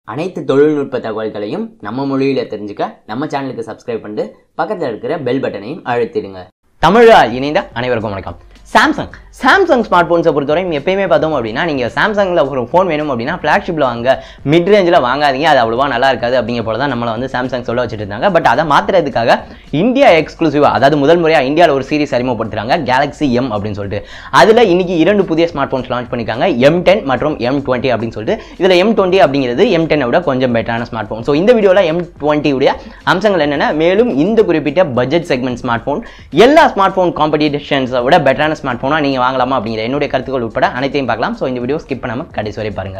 அனைத்து தொழில்நுட்ப தகவல்களையும் நம்ம மொழியில தெரிஞ்சுக்க நம்ம சேனலுக்கு சப்ஸ்கிரைப் பண்ணிட்டு பக்கத்தில் இருக்கிற பெல் பட்டனையும் அழுத்திடுங்க தமிழால் இணைந்த அனைவருக்கும் வணக்கம் சாம்சங் சாம்சங் ஸ்மார்ட் ஃபோன்ஸை பொறுத்தவரையும் எப்பயுமே பார்த்தோம் அப்படின்னா நீங்கள் சாம்சங்கில் ஒரு ஃபோன் வேணும் அப்படின்னா ஃப்ளாக்ஷிப்பில் வாங்க மிட் ரேஞ்சில் வாங்காதீங்க அது அவ்வளோவா நல்லா இருக்காது அப்படிங்கிற போல தான் நம்மளை வந்து சாம்சங் சொல்ல வச்சுட்டு இருந்தாங்க பட் அதை மாற்றுறதுக்காக இந்தியா எக்ஸ்க்ளூசிவாக அதாவது முதல் முறையாக இந்தியாவில் ஒரு சீரிஸ் அறிமுகப்படுத்துறாங்க கேலக்ஸி எம் அப்படின்னு சொல்லிட்டு அதில் இன்னைக்கு இரண்டு புதிய ஸ்மார்ட் ஃபோன்ஸ் லான்ச் பண்ணியிருக்காங்க எம் டென் மற்றும் எம் டுவெண்ட்டி அப்படின்னு சொல்லிட்டு இதில் எம் டுவெண்ட்டி அப்படிங்கிறது எம் டென்னை விட கொஞ்சம் பெட்டரான ஸ்மார்ட் ஃபோன் ஸோ இந்த வீடியோவில் எம் டுவெண்ட்டியுடைய அம்சங்கள் என்னென்ன மேலும் இந்த குறிப்பிட்ட பட்ஜெட் செக்மெண்ட் ஸ்மார்ட் ஃபோன் எல்லா ஸ்மார்ட் ஃபோன் காம்படிஷன்ஸை விட பெட்டரான ஸ்மார்ட் ஃபோனாக நீங்கள் வாங்கலாமா அப்படிங்கிற என்னுடைய கருத்துக்கள் உட்பட அனைத்தையும் பார்க்கலாம் ஸோ இந்த வீடியோ ஸ்கிப் பண்ணாமல் கடைசி வரை பாருங்க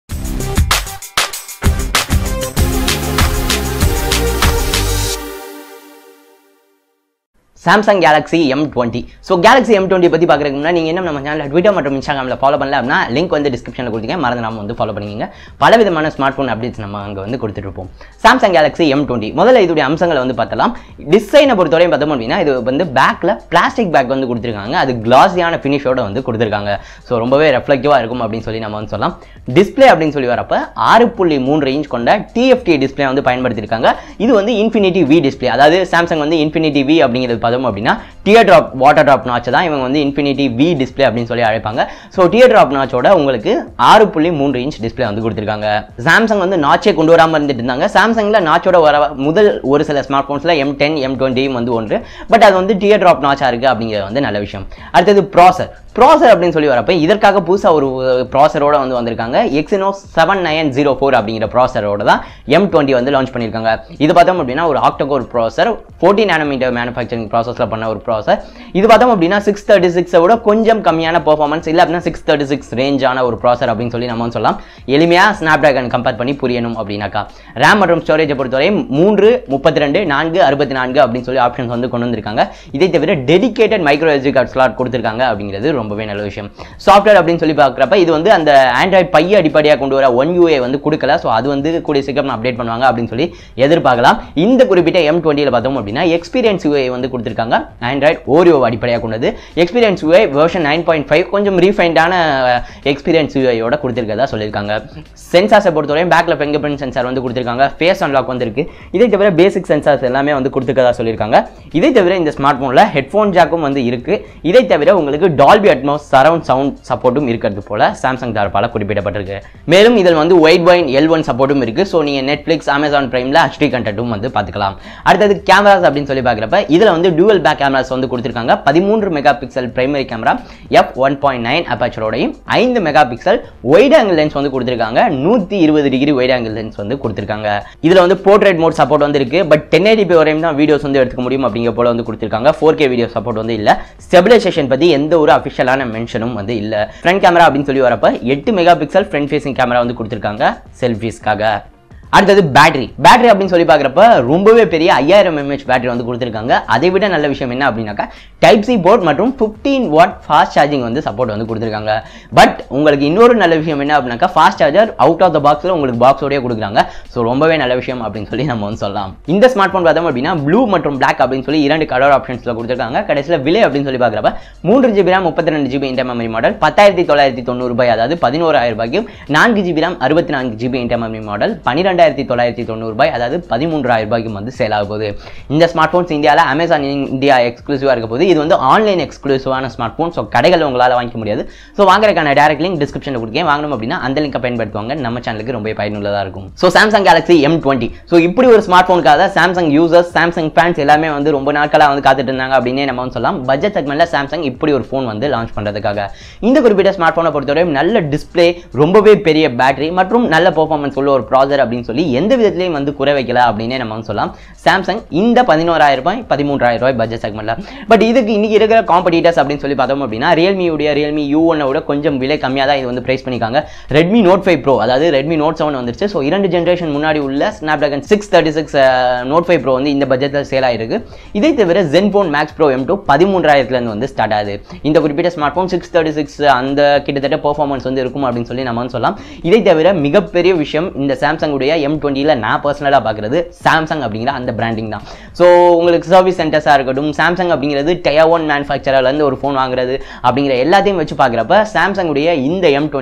Samsung Galaxy M twenty so Galaxy M twenty பற்றி பார்க்குறதுக்கு முன்னாடி நீங்கள் என்ன நம்ம சேனலில் ட்விட்டர் மற்றும் இன்ஸ்டாகிராமில் ஃபாலோ பண்ணல அப்படின்னா லிங்க் வந்து டிஸ்கிரிப்ஷனில் கொடுத்தீங்க மறந்து நாம வந்து ஃபாலோ பண்ணிக்கிங்க பல விதமான ஸ்மார்ட் ஃபோன் அப்டேட்ஸ் நம்ம அங்கே வந்து கொடுத்துட்ருப்போம் சாம்சங் கேலக்ஸி எம் டுவெண்ட்டி முதல்ல இதோடைய அம்சங்களை வந்து பார்த்தலாம் டிசைனை பொறுத்தவரையும் பார்த்தோம் அப்படின்னா இது வந்து பேக்கில் பிளாஸ்டிக் பேக் வந்து கொடுத்துருக்காங்க அது கிளாஸியான ஃபினிஷோட வந்து கொடுத்துருக்காங்க ஸோ ரொம்பவே ரெஃப்ளெக்டிவாக இருக்கும் அப்படின்னு சொல்லி நம்ம வந்து சொல்லலாம் டிஸ்பிளே அப்படின்னு சொல்லி வரப்ப ஆறு புள்ளி மூன்று இன்ச் கொண்ட டிஎஃப்டி டிஸ்பிளே வந்து பயன்படுத்தியிருக்காங்க இது வந்து இன்ஃபினிட்டி வி டிஸ்பிளே அதாவது சாம்சங் வந்து இன்ஃபினிட்டி வி அப்படிங்கிறது பார்த்தோம் அப்படின்னா tear drop water drop notch தான் இவங்க வந்து இன்ஃபினிட்டி வி டிஸ்பிளே அப்படின்னு சொல்லி அழைப்பாங்க ஸோ டியர் ட்ராப் நாச்சோட உங்களுக்கு ஆறு புள்ளி மூன்று இன்ச் டிஸ்பிளே வந்து கொடுத்துருக்காங்க சாம்சங் வந்து நாச்சே கொண்டு வராமல் இருந்துட்டு இருந்தாங்க சாம்சங்கில் நாச்சோட வர முதல் ஒரு சில ஸ்மார்ட் ஃபோன்ஸில் எம் டென் எம் டுவெண்ட்டியும் வந்து ஒன்று பட் அது வந்து டியர் ட்ராப் நாச்சாக இருக்குது அப்படிங்கிறது வந்து நல்ல விஷயம் அடுத்தது ப்ராசர் ப்ராசர் அப்படின்னு சொல்லி வரப்போ இதற்காக புதுசாக ஒரு ப்ராசரோட வந்து வந்திருக்காங்க Exynos seven nine zero four அப்படிங்கிற ப்ராசரோட தான் எம் டுவெண்ட்டி வந்து லான்ச் பண்ணியிருக்காங்க இது பார்த்தோம் அப்படின்னா ஒரு ஆக்டோகோர் ப்ராசர் ஃபோர்ட்டி நேனோமீட்டர் மேனுஃபேக்சரிங் ப்ராசஸில் பண்ண ஒரு ப்ராசர் இது பார்த்தோம் அப்படின்னா சிக்ஸ் தேர்ட்டி சிக்ஸை விட கொஞ்சம் கம்மியான பர்ஃபார்மன்ஸ் இல்லை அப்படின்னா சிக்ஸ் தேர்ட்டி சிக்ஸ் ரேஞ்சான ஒரு ப்ராசர் அப்படின்னு சொல்லி நம்ம வந்து சொல்லலாம் எளிமையாக ஸ்னாப் ட்ராகன் கம்பேர் பண்ணி புரியணும் அப்படின்னாக்கா ரேம் மற்றும் ஸ்டோரேஜை பொறுத்தவரை மூன்று முப்பத்தி ரெண்டு நான்கு அறுபத்தி நான்கு அப்படின்னு சொல்லி ஆப்ஷன்ஸ் வந்து கொண்டு வந்திருக்காங்க இதை தவிர dedicated micro SD card slot கொடுத்துருக்காங்க அப்படிங்கிறது ரொம்பவே நல்ல விஷயம் சாஃப்ட்வேர் அப்படின்னு சொல்லி பார்க்குறப்ப இது வந்து அந்த ஆண்ட்ராய்ட் பைய அடிப்படையாக கொண்டு வர ஒன் யூஏ வந்து கொடுக்கல ஸோ அது வந்து கூடிய சீக்கிரம் அப்டேட் பண்ணுவாங்க அப்படின்னு சொல்லி எதிர்பார்க்கலாம் இந்த குறிப்பிட்ட எம் டுவெண்ட்டியில் பார்த்தோம் அப்படின்னா எக்ஸ்பீரியன்ஸ் யூஏ வந்து கொடுத்துருக்காங்க ஆண்ட்ராய்ட் ஓரியோ அடிப்படையாக கொண்டது experience UI version nine point five கொஞ்சம் ரீஃபைண்டான எக்ஸ்பீரியன்ஸ் யூஐயோட கொடுத்துருக்கதா சொல்லியிருக்காங்க சென்சார்ஸை பொறுத்தவரையும் பேக்கில் ஃபிங்கர் பிரிண்ட் சென்சார் வந்து கொடுத்துருக்காங்க ஃபேஸ் அன்லாக் வந்திருக்கு இதை தவிர பேசிக் சென்சார்ஸ் எல்லாமே வந்து கொடுத்துருக்கதா சொல்லியிருக்காங்க இதை தவிர இந்த ஸ்மார்ட் ஃபோனில் ஹெட்ஃபோன் ஜாக்கும் வந்து இருக்கு இதை தவிர உங்களுக்கு டால்பி அட்மோஸ் சரவுண்ட் சவுண்ட் சப்போர்ட்டும் இருக்கிறது போல சாம்சங் தரப்பால் குறிப்பிடப்பட்டிருக்கு மேலும் இதில் வந்து ஒயிட் வைன் எல் ஒன் சப்போர்ட்டும் இருக்கு ஸோ நீங்கள் நெட்ஃப்ளிக்ஸ் அமேசான் பிரைமில் ஹெச்டி கண்டென்ட்டும் வந்து பார்த்துக்கலாம் அடுத்தது கேமராஸ் அப்படின்னு சொல்லி பார்க்குறப்ப இதில் வந்து டூவல் பேக் கேமராஸ் வந்து கொடுத்துருக்காங்க பதிமூன்று mega pixel primary camera F one point nine அப்பாச்சரோடையும் ஐந்து mega pixel wide angle lens வந்து கொடுத்துருக்காங்க நூற்றி இருபது டிகிரி ஒயிட் ஆங்கிள் லென்ஸ் வந்து கொடுத்துருக்காங்க இதில் வந்து போர்ட்ரேட் மோட் சப்போர்ட் வந்து இருக்கு பட் டென் எயிட்டி வரையும் தான் வீடியோஸ் வந்து எடுத்துக்க முடியும் அப்படிங்கிற போல வந்து கொடுத்துருக்காங்க ஃபோர் கே வீடியோ சப்போர்ட் வந்து இல்லை ஸ்டெபிலைசேஷன் பற்றி எந்த ஒரு அஃபிஷியலான மென்ஷனும் வந்து இல்லை ஃப்ரண்ட் கேமரா அப்படின்னு சொல்லி வரப்ப எட்டு mega pixel front facing camera வந்து கொடுத்துருக்காங்க செல்ஃபீஸ்க்காக அடுத்தது பேட்டரி பேட்டரி அப்படின்னு சொல்லி பார்க்குறப்ப ரொம்பவே பெரிய ஐயாயிரம் எம்ஏஹெச் பேட்டரி வந்து கொடுத்துருக்காங்க அதை விட நல்ல விஷயம் என்ன அப்படின்னாக்கா டைப் சி போர்ட் மற்றும் ஃபிஃப்டீன் வாட் ஃபாஸ்ட் சார்ஜிங் வந்து சப்போர்ட் வந்து கொடுத்துருக்காங்க பட் உங்களுக்கு இன்னொரு நல்ல விஷயம் என்ன அப்படின்னாக்கா fast charger out of the பாக்ஸில் உங்களுக்கு பாக்ஸோடய கொடுக்குறாங்க ஸோ ரொம்பவே நல்ல விஷயம் அப்படின்னு சொல்லி நம்ம வந்து சொல்லலாம் இந்த ஸ்மார்ட் ஃபோன் பார்த்தோம் அப்படின்னா ப்ளூ மற்றும் பிளாக் அப்படின்னு சொல்லி இரண்டு கலர் ஆப்ஷன்ஸில் கொடுத்துருக்காங்க கடைசியில் விலை அப்படின்னு சொல்லி பார்க்குறப்ப மூன்று ஜிபி ரேம் முப்பத்தி ரெண்டு ஜிபி இன்டர் மெமரி மாடல் பத்தாயிரத்தி தொள்ளாயிரத்தி தொண்ணூறு ரூபாய் அதாவது பதினோராயிரம் ரூபாய்க்கும் நான்கு ஜிபி ரேம் அறுபத்தி நான்கு ஜிபி இன்டர் மெமரி மாடல் பன்னிரெண்டு ரெண்டாயிரத்தி தொள்ளாயிரத்தி தொண்ணூறு ரூபாய் அதாவது பதிமூன்றாயிரம் ரூபாய்க்கு வந்து சேல் ஆக போகுது இந்த ஸ்மார்ட் ஃபோன்ஸ் இந்தியாவில் அமேசான் இந்தியா எக்ஸ்க்ளூசிவாக இருக்க போது இது வந்து ஆன்லைன் எக்ஸ்க்ளூசிவான ஸ்மார்ட் ஃபோன் ஸோ கடைகளில் உங்களால் வாங்கிக்க முடியாது ஸோ வாங்குறதுக்கான டேரக்ட் லிங்க் டிஸ்கிரிப்ஷனில் கொடுக்கேன் வாங்கணும் அப்படின்னா அந்த லிங்கை பயன்படுத்துவாங்க நம்ம சேனலுக்கு ரொம்ப பயனுள்ளதாக இருக்கும் so Samsung Galaxy M twenty so இப்படி ஒரு ஸ்மார்ட் ஃபோனுக்காக சாம்சங் யூசர்ஸ் சாம்சங் ஃபேன்ஸ் எல்லாமே வந்து ரொம்ப நாட்களாக வந்து காத்துட்டு இருந்தாங்க அப்படின்னே நம்ம வந்து சொல்லலாம் பட்ஜெட் செக்மெண்ட்டில் சாம்சங் இப்படி ஒரு ஃபோன் வந்து லான்ச் பண்ணுறதுக்காக இந்த குறிப்பிட்ட ஸ்மார்ட் ஃபோனை பொறுத்தவரையும் நல்ல டிஸ்பிளே ரொம்பவே பெரிய பேட்டரி மற்றும் நல்ல பெர்ஃபார்மன்ஸ் உள்ள ஒரு ப்ராசர் அப்படின்னு சொல்லி எந்த விதத்திலையும் வந்து குறை வைக்கல அப்படின்னே நம்ம வந்து சொல்லலாம் சாம்சங் இந்த பதினோராயிரம் ரூபாய் பதிமூன்றாயிரம் ரூபாய் பட்ஜெட் செக்மெண்ட்டில் பட் இதுக்கு இன்னைக்கு இருக்கிற காம்படிட்டர்ஸ் அப்படின்னு சொல்லி பார்த்தோம் அப்படின்னா ரியல்மியுடைய ரியல்மி யூ விட கொஞ்சம் விலை கம்மியாக தான் இது வந்து பிரைஸ் பண்ணிக்காங்க ரெட்மி நோட் ஃபைவ் ப்ரோ அதாவது ரெட்மி நோட் செவன் வந்துருச்சு ஸோ இரண்டு ஜென்ரேஷன் முன்னாடி உள்ள Snapdragon six thirty six note five pro வந்து இந்த பட்ஜெட்டில் சேல் ஆயிருக்கு இதை தவிர Zenfone Max Pro M two பதிமூன்றாயிரத்துலேருந்து வந்து ஸ்டார்ட் ஆகுது இந்த குறிப்பிட்ட smart phone six thirty six அந்த கிட்டத்தட்ட பெர்ஃபார்மன்ஸ் வந்து இருக்கும் அப்படின்னு சொல்லி நம்ம வந்து சொல்லலாம் இதை தவிர மிகப்பெரிய விஷயம் இந்த சாம்சங் உடைய எம் டுவெண்ட்டியில் நான் பர்சனலாக பார்க்குறது சாம்சங் அப்படிங்கிற அந்த பிராண்டிங் தான் ஸோ உங்களுக்கு சர்வீஸ் சென்டர்ஸாக இருக்கட்டும் சாம்சங் அப்படிங்கிறது டயர் ஒன் மேனுஃபேக்சரர்லேருந்து ஒரு ஃபோன் வாங்குறது அப்படிங்கிற எல்லாத்தையும் வச்சு பார்க்குறப்ப சாம்சங் உடைய இந்த எம் டுவெண்ட்டி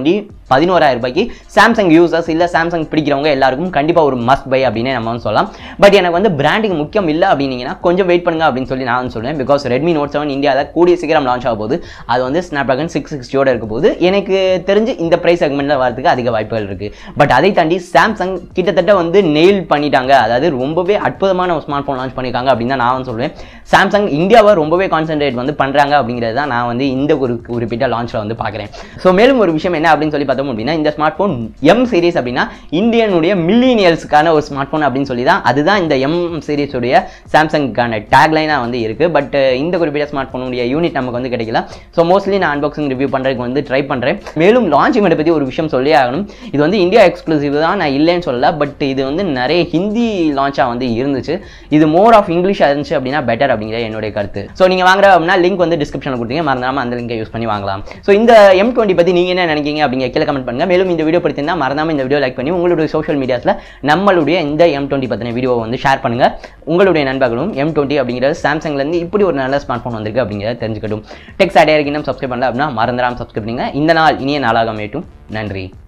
பதினோராயிரம் ரூபாய்க்கு சாம்சங் யூசர்ஸ் இல்லை சாம்சங் பிடிக்கிறவங்க எல்லாருக்கும் கண்டிப்பாக ஒரு மஸ்ட் பை அப்படின்னு நம்ம வந்து சொல்லலாம் பட் எனக்கு வந்து பிராண்டிங் முக்கியம் இல்லை அப்படின்னீங்கன்னா கொஞ்சம் வெயிட் பண்ணுங்க அப்படின்னு சொல்லி நான் வந்து சொல்லுவேன் பிகாஸ் ரெட்மி நோட் செவன் இந்தியாவில் கூடிய சீக்கிரம் லான்ச் ஆக போகுது அது வந்து ஸ்னாப் ட்ராகன் சிக்ஸ் சிக்ஸ்டியோட இருக்க போது எனக்கு தெரிஞ்சு இந்த ப்ரைஸ் செக்மெண்ட்டில் வரதுக்கு அதிக வாய்ப்புகள் இருக்குது பட் அதை தாண்டி சாம்சங் கிட்டத்தட்ட வந்து நெயில் பண்ணிட்டாங்க அதாவது ரொம்பவே அற்புதமான ஒரு ஸ்மார்ட் ஃபோன் லான்ச் பண்ணியிருக்காங்க அப்படின்னு தான் நான் வந்து சொல்லுவேன் சாம்சங் இந்தியாவை ரொம்பவே கான்சென்ட்ரேட் வந்து பண்ணுறாங்க அப்படிங்கிறது தான் நான் வந்து இந்த ஒரு குறிப்பிட்ட லான்ச்சில் வந்து பார்க்குறேன் ஸோ மேலும் ஒரு விஷயம் என்ன அப்படின்னு சொல்லி பார்த்தோம் அப்படின்னா இந்த ஸ்மார்ட் ஃபோன் எம் சீரிஸ் அப்படின்னா இந்தியனுடைய மில்லினியல்ஸுக்கான ஒரு ஸ்மார்ட் ஃபோன் அப்படின்னு சொல்லி தான் அதுதான் இந்த எம் சீரிஸுடைய சாம்சங்கான டேக்லைனாக வந்து இருக்குது பட் இந்த குறிப்பிட்ட ஸ்மார்ட் ஃபோனுடைய யூனிட் நமக்கு வந்து கிடைக்கல ஸோ மோஸ்ட்லி நான் அன்பாக்சிங் ரிவ்யூ பண்ணுறதுக்கு வந்து ட்ரை பண்ணுறேன் மேலும் லான்ச் இவெண்ட் பற்றி ஒரு விஷயம் சொல்லி ஆகணும் இது வந்து இந்தியா எக்ஸ்க்ளூசிவ் தான் நான் இல்லைன்னு சொல்லல பட் இது வந்து நிறைய ஹிந்தி லான்ச்சாக வந்து இருந்துச்சு இது மோர் ஆஃப் இங்கிலீஷாக இருந்துச்சு அப்படின்னா பெட்டர் அப்படிங்கிற என்னுடைய கருத்து ஸோ நீங்கள் வாங்குற அப்படின்னா லிங்க் வந்து டிஸ்கிரிப்ஷனில் கொடுத்தீங்க மறந்தாமல் அந்த லிங்கை யூஸ் பண்ணி வாங்கலாம் ஸோ இந்த எம் டுவெண்ட்டி பற்றி நீங்கள் என்ன நினைக்கிறீங்க அப்படிங்கிற கீழே கமெண்ட் பண்ணுங்க மேலும் இந்த வீடியோ பிடிச்சிருந்தா மறந்தாமல் இந்த வீடியோ லைக் பண்ணி உங்களுடைய சோஷியல் மீடியாஸில் நம்மளுடைய இந்த எம் டுவெண்ட்டி பற்றின வீடியோவை வந்து ஷேர் பண்ணுங்க உங்களுடைய நண்பர்களும் எம் டுவெண்ட்டி அப்படிங்கிற சாம்சங்லேருந்து இப்படி ஒரு நல்ல ஸ்மார்ட் ஃபோன் வந்திருக்கு அப்படிங்கிறத தெரிஞ்சுக்கட்டும் டெக்ஸ் அடையா இன்னும் சப்ஸ்கிரைப் பண்ணல அப்படின்னா மறந்துடாமல் சப்ஸ்கிரைப் பண்ணுங்க இந்த நாள் இனிய நாளாக மேட்டும் நன்றி